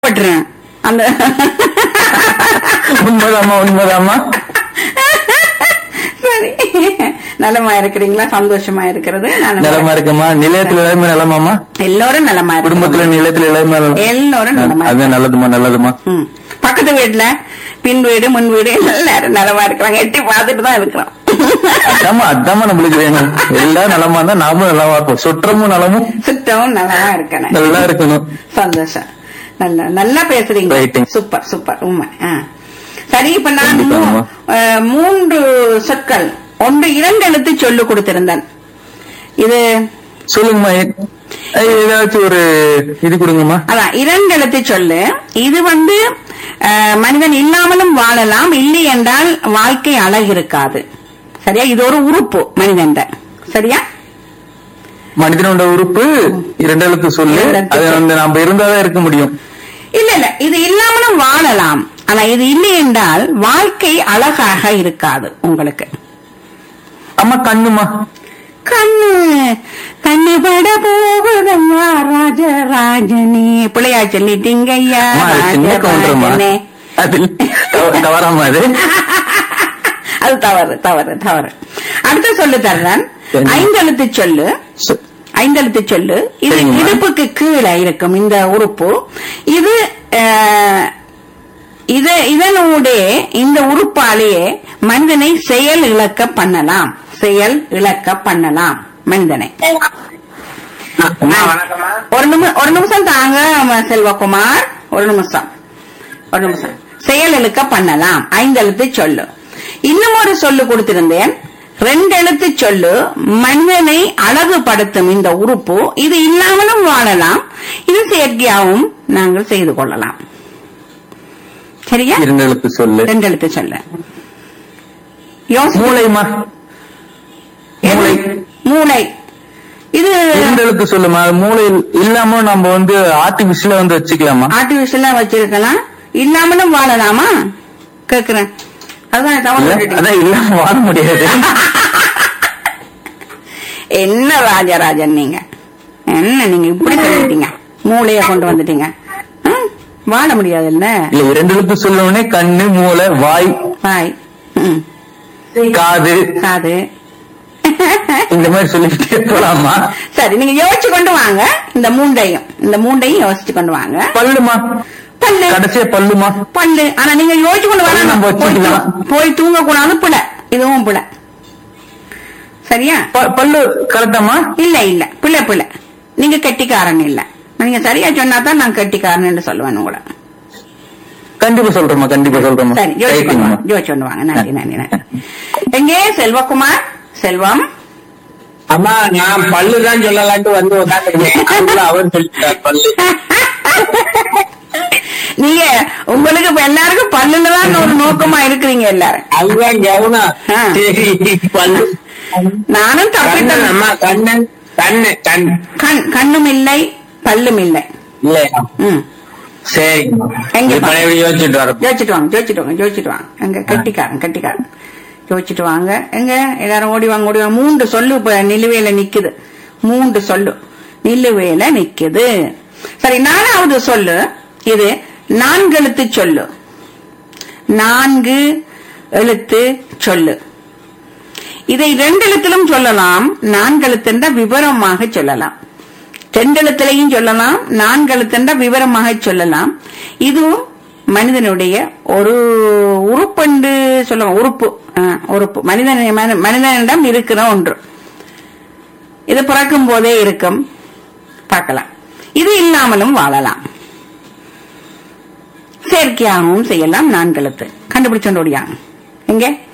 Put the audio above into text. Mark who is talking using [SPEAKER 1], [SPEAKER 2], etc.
[SPEAKER 1] பட்டுறேன் அந்த
[SPEAKER 2] உண்மைதாம்மா உண்மைதாம்மா
[SPEAKER 1] சரி நலமா இருக்கிறீங்களா சந்தோஷமா இருக்கிறது நான்
[SPEAKER 2] நலமா இருக்குமா நிலையத்துல எல்லாருமே நலமாமா
[SPEAKER 1] எல்லாரும் நலமா
[SPEAKER 2] குடும்பத்துல
[SPEAKER 1] இருக்கிறோம்
[SPEAKER 2] நிலையத்துல எல்லாருமே நலம்
[SPEAKER 1] எல்லாரும் நலமா
[SPEAKER 2] அது நல்லதுமா நல்லதுமா
[SPEAKER 1] ம். பக்கத்து வீட்டுல பின் வீடு முன் வீடு எல்லாரும் நலமா இருக்கிறாங்க எட்டி பார்த்துட்டு தான் இருக்கிறோம்
[SPEAKER 2] அதாம்மா அதாம்மா நம்மளுக்கு வேணும் எல்லாரும் நலமா இருந்தா நாமும் நலமா இருப்போம் சுற்றமும் நலமும்
[SPEAKER 1] சுத்தமும் நலமா இருக்கணும்
[SPEAKER 2] நல்லா இருக்கணும்
[SPEAKER 1] சந்தோஷம் நல்லா நல்லா பேசுறீங்க
[SPEAKER 2] Writing.
[SPEAKER 1] சூப்பர் சூப்பர் உண்மை ஆ. சரி இப்ப நான்
[SPEAKER 2] கண்டிப்பா,
[SPEAKER 1] மூ-
[SPEAKER 2] அம்மா.
[SPEAKER 1] அஹ், மூன்று சொற்கள் ஒன்று இரண்டு எழுத்து சொல்லு கொடுத்திருந்தேன் இது
[SPEAKER 2] சொல்லுங்கம்மா ஏ- ஏய், ஏதாச்சும் ஒரு இது கொடுங்கம்மா
[SPEAKER 1] அதான் இரண்டு எழுத்து சொல்லு இது வந்து அஹ், மனிதன் இல்லாமலும் வாழலாம் இல்லை என்றால் வாழ்க்கை அழகு இருக்காது சரியா இது ஒரு உறுப்பு மனிதன் சரியா
[SPEAKER 2] மனிதனோட உறுப்பு இரண்டு எழுத்து சொல்லு
[SPEAKER 1] இரண்டு எழுத்து
[SPEAKER 2] அது
[SPEAKER 1] சொல்லு.
[SPEAKER 2] வந்து நம்ம இருந்தாதான் இருக்க முடியும்
[SPEAKER 1] இல்ல இல்ல இது இல்லாமலும் வாழலாம் ஆனா இது இல்லை என்றால் வாழ்க்கை அழகாக இருக்காது உங்களுக்கு
[SPEAKER 2] அம்மா கண்ணுமா
[SPEAKER 1] கண்ணு கண்ணு பட போகுதையா ராஜராஜனே பிள்ளையா சொல்லிட்டீங்க ஐயா
[SPEAKER 2] அம்மா, அது சின்ன கவுண்டர்மா
[SPEAKER 1] ராஜராஜனே
[SPEAKER 2] அது தவ- தவறாமா அது
[SPEAKER 1] அது தவறு தவறு தவறு அடுத்த சொல்லு தர்றேன்
[SPEAKER 2] சரி.
[SPEAKER 1] ஐந்தெழுத்து சொல்லு
[SPEAKER 2] சொ-
[SPEAKER 1] ஐந்தெழுத்து சொல்லு இது
[SPEAKER 2] சரிங்கம்மா.
[SPEAKER 1] இடுப்புக்கு கீழே இருக்கும் இந்த உறுப்பு இது அஹ், இது இதனூடே இந்த உறுப்பாலேயே மனிதனை செயல் இழக்க பண்ணலாம் செயல் இழக்க பண்ணலாம் மனிதனை ஒரு நிமிஷம் ஒரு நிமிஷம் தாங்க ம- செல்வகுமார் ஒரு நிமிஷம் ஒரு நிமிஷம் செயல் இழுக்க பண்ணலாம் ஐந்தெழுத்து சொல்லு இன்னும் ஒரு சொல்லு கொடுத்திருந்தேன் ரெண்டு எழுத்து சொல்லு மனிதனை அழகுபடுத்தும் இந்த உறுப்பு இது இல்லாமலும் வாழலாம் இது செயற்கையாகவும் நாங்கள் செய்து கொள்ளலாம் சரியா
[SPEAKER 2] இரண்டு எழுத்து சொல்லு
[SPEAKER 1] ரெண்டு எழுத்து சொல்லு யோசி
[SPEAKER 2] மூளைமா மூளை
[SPEAKER 1] மூளை இது
[SPEAKER 2] இரண்டு எழுத்து சொல்லுமா அது மூளை இல்லாம நம்ம வந்து ஆர்டிபிஷியலா வந்து வச்சுக்கலாமா
[SPEAKER 1] ஆர்டிபிஷியலா வச்சிருக்கலாம் இல்லாமலும் வாழலாமா கேக்குறேன் அதுதான் தவறு
[SPEAKER 2] இல்ல,
[SPEAKER 1] சொல்லிட்டீங்க.
[SPEAKER 2] அதான் இல்லாம வாழ முடியாது
[SPEAKER 1] என்ன ராஜராஜன் நீங்க என்ன நீங்க இப்படி சொல்லிட்டீங்க மூளைய கொண்டு வந்துட்டீங்க ம், வாழ முடியாது இல்ல
[SPEAKER 2] இல்ல இரண்டு எழுத்து சொல்லணும்னே கண்ணு மூளை வாய்
[SPEAKER 1] பாய் ம்,
[SPEAKER 2] காது
[SPEAKER 1] காது
[SPEAKER 2] இந்த மாதிரி சொல்லிக்கிட்டே போலாமா
[SPEAKER 1] சரி நீங்க யோசிச்சு கொண்டு வாங்க இந்த மூண்டையும் இந்த மூண்டையும் யோசிச்சு கொண்டு வாங்க
[SPEAKER 2] பல்லுமா
[SPEAKER 1] பல்லு
[SPEAKER 2] கடைசியா பல்லுமா
[SPEAKER 1] பல்லு ஆனா நீங்க யோசிச்சு கொண்டு
[SPEAKER 2] பல்லு
[SPEAKER 1] வரணும்
[SPEAKER 2] நம்ம
[SPEAKER 1] போய்
[SPEAKER 2] வச்சுக்கலாம்.
[SPEAKER 1] தூ- போய் தூங்க கூடாது புல இதுவும் புல சரியா
[SPEAKER 2] ப- பல்லு கரெக்டாமா
[SPEAKER 1] இல்ல இல்ல பிள்ளை பிள்ளை நீங்க கெட்டிக்காரன் இல்ல நீங்க சரியா சொன்னா தான் நான் கெட்டிக்காரன் சொல்லுவேன் உங்களை
[SPEAKER 2] கண்டிப்பா சொல்றேமா கண்டிப்பா சொல்றேமா
[SPEAKER 1] சரி ஜோதிச்சு கொண்டு
[SPEAKER 2] ரைட்டுங்கம்மா.
[SPEAKER 1] வாங்க ஜோதிச்சு கொண்டு வாங்க நன்றி நன்றி நன்றி எங்கே செல்வகுமார் செல்வம்
[SPEAKER 3] அம்மா நான் பல்லு தான் சொல்லலான்ட்டு வந்து உட்காந்துருக்கேன் அதுக்குள்ள அவர் சொல்லிட்டார் பல்லு
[SPEAKER 1] நீங்க உங்களுக்கு இப்ப எல்லாருக்கும் பல்லுல தான் ஒரு நோக்கமா இருக்கிறீங்க எல்லாரும்
[SPEAKER 3] அதுதான் கவனம்
[SPEAKER 1] ஆ.
[SPEAKER 3] சரி பல்லு
[SPEAKER 1] நானும்
[SPEAKER 3] கண்ணன்
[SPEAKER 1] தப்பிட்டேன்
[SPEAKER 3] அம்மா கண்ணன் கண்ணு கண்
[SPEAKER 1] கண் கண்ணும் இல்லை பல்லும் இல்லை
[SPEAKER 3] இல்லையா
[SPEAKER 1] ம்
[SPEAKER 3] சரி
[SPEAKER 1] எங்க
[SPEAKER 3] இப்ப எப்படி யோசிச்சுட்டு வர
[SPEAKER 1] ஜோதிச்சுட்டு வாங்க ஜோதிச்சுட்டு வாங்க ஜோதிச்சுட்டு வாங்க எங்க கெட்டிக்காரன் கெட்டிக்காரன் ஜோதிச்சுட்டு வாங்க எங்க எல்லாரும் ஓடி வாங்க ஓடி வாங்க மூன்று சொல்லு இப்ப நிலுவையில நிக்குது மூன்று சொல்லு நிலுவையில நிக்குது சரி நாலாவது சொல்லு இது நான்கு எழுத்து சொல்லு நான்கு எழுத்து சொல்லு இதை ரெண்டு எழுத்திலும் சொல்லலாம் நான்கு எழுத்துன்ற விவரமாக சொல்லலாம் ரெண்டு எழுத்துலையும் சொல்லலாம் நான்கு எழுத்துன்ற விவரமாக சொல்லலாம் இதுவும் மனிதனுடைய ஒரு உறுப்பென்று சொல்லலாம் உறுப்பு ஆ, உறுப்பு மனிதன் மனி- மனிதனிடம் இருக்கிற ஒன்று இது பிறக்கும் போதே இருக்கும் பார்க்கலாம் இது இல்லாமலும் வாழலாம் செயற்கையாகவும் செய்யலாம் நான்கு எழுத்து கண்டுபிடிச்சோண்டு ஓடியாங்க எங்க